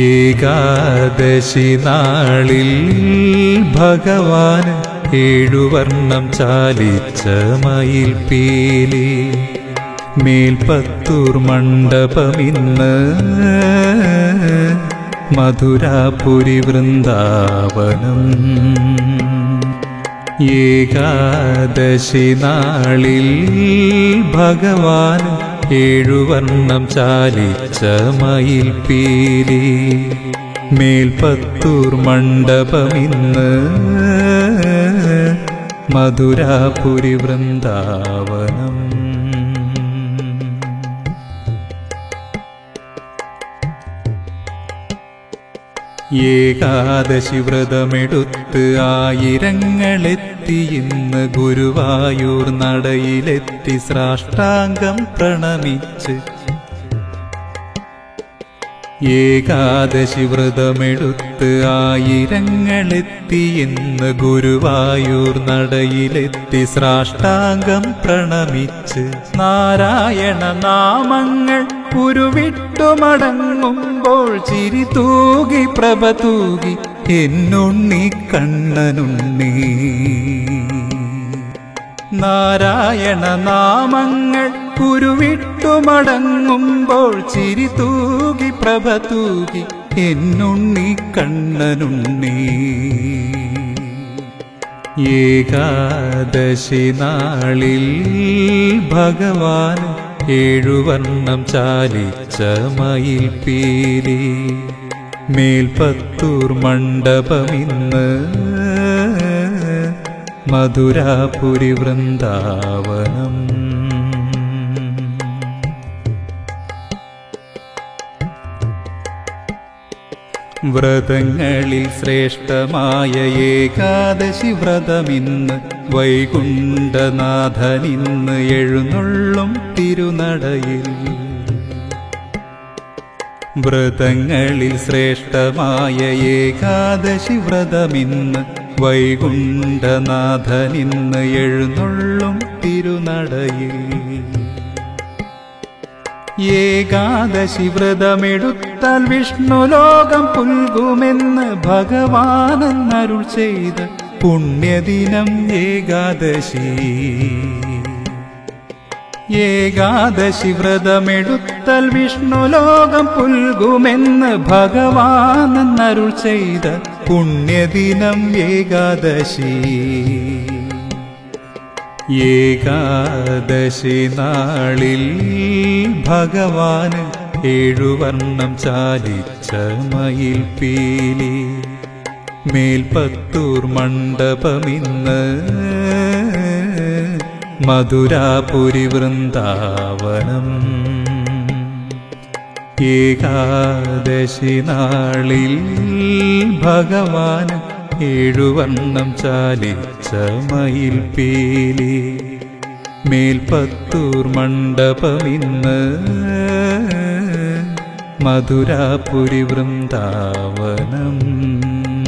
ഏകാദശി നാളിൽ ഭഗവാൻ ഏഴുവർണ്ണം ചാലിച്ച മയിൽ പീലി മേൽപ്പത്തൂർ മണ്ഡപമിന്ന് മധുരാപുരി വൃന്ദാവനം ഏകാദശി നാളിൽ ഭഗവാൻ ഏഴുവർണ്ണം ചാലിച്ച മയിൽ പീലി മേൽപ്പത്തൂർ മണ്ഡപമിന്ന് മധുരാപുരി വൃന്ദാവനം ഏകാദശി വ്രതമെടുത്ത് ആയിരങ്ങളെത്തി ഇന്ന് ഗുരുവായൂർ നടയിലെത്തി സാഷ്ടാംഗം പ്രണമിച്ച് ഏകാദശി വ്രതമെടുത്ത് ആയിരങ്ങളെത്തി ഇന്ന് ഗുരുവായൂർ നടയിലെത്തി സാഷ്ടാംഗം പ്രണമിച്ച് നാരായണ നാമങ്ങൾ ഉരുവിട്ടു മടങ്ങുമ്പോൾ ചിരി തൂകി പ്രഭ തൂകി എന്നുണ്ണി കണ്ണനുണ്ണി നാരായണ നാമങ്ങൾ ഉരുവിട്ടു മടങ്ങുമ്പോൾ ചിരി തൂകി പ്രഭ തൂകി എന്നുണ്ണി കണ്ണനുണ്ണി ഏകാദശി നാളിൽ ഭഗവാൻ ഏഴുവർണ്ണം ചാലിച്ച മയിൽ പീലി മേൽപ്പത്തൂർ മണ്ഡപമിന്ന് മധുരാപുരി വൃന്ദാവനം വ്രതങ്ങളിൽ ശ്രേഷ്ഠമായ ഏകാദശി വ്രതമിന്ന് വൈകുണ്ഠനാഥനിന്ന് എഴുന്നള്ളും തിരുനടയിൽ വ്രതങ്ങളിൽ ശ്രേഷ്ഠമായ ഏകാദശി വ്രതമിന്ന് വൈകുണ്ഠനാഥനിന്ന് എഴുന്നള്ളും തിരുനടയിൽ ഏകാദശി വ്രതമെടുത്താൽ വിഷ്ണുലോകം പുൽകുമെന്ന് ഭഗവാനെന്നരുൾ ചെയ്ത പുണ്യദിനം ഏകാദശി ഏകാദശി വ്രതമെടുത്താൽ വിഷ്ണുലോകം പുൽകുമെന്ന് ഭഗവാനെന്നരുൾ ചെയ്ത പുണ്യദിനം ഏകാദശി ഏകാദശി നാളിൽ ഭഗവാൻ ഏഴുവർണ്ണം ചാലിച്ച മയിൽ പീലി മേൽപ്പത്തൂർ മണ്ഡപമിന്ന് മധുരാപുരി വൃന്ദാവനം ഏകാദശി നാളിൽ ഭഗവാൻ ഏഴുവർണ്ണം ചാലിച്ച മയിൽ പീലി മേൽപ്പത്തൂർ മണ്ഡപമിന്ന് മധുരാപുരി വൃന്ദാവനം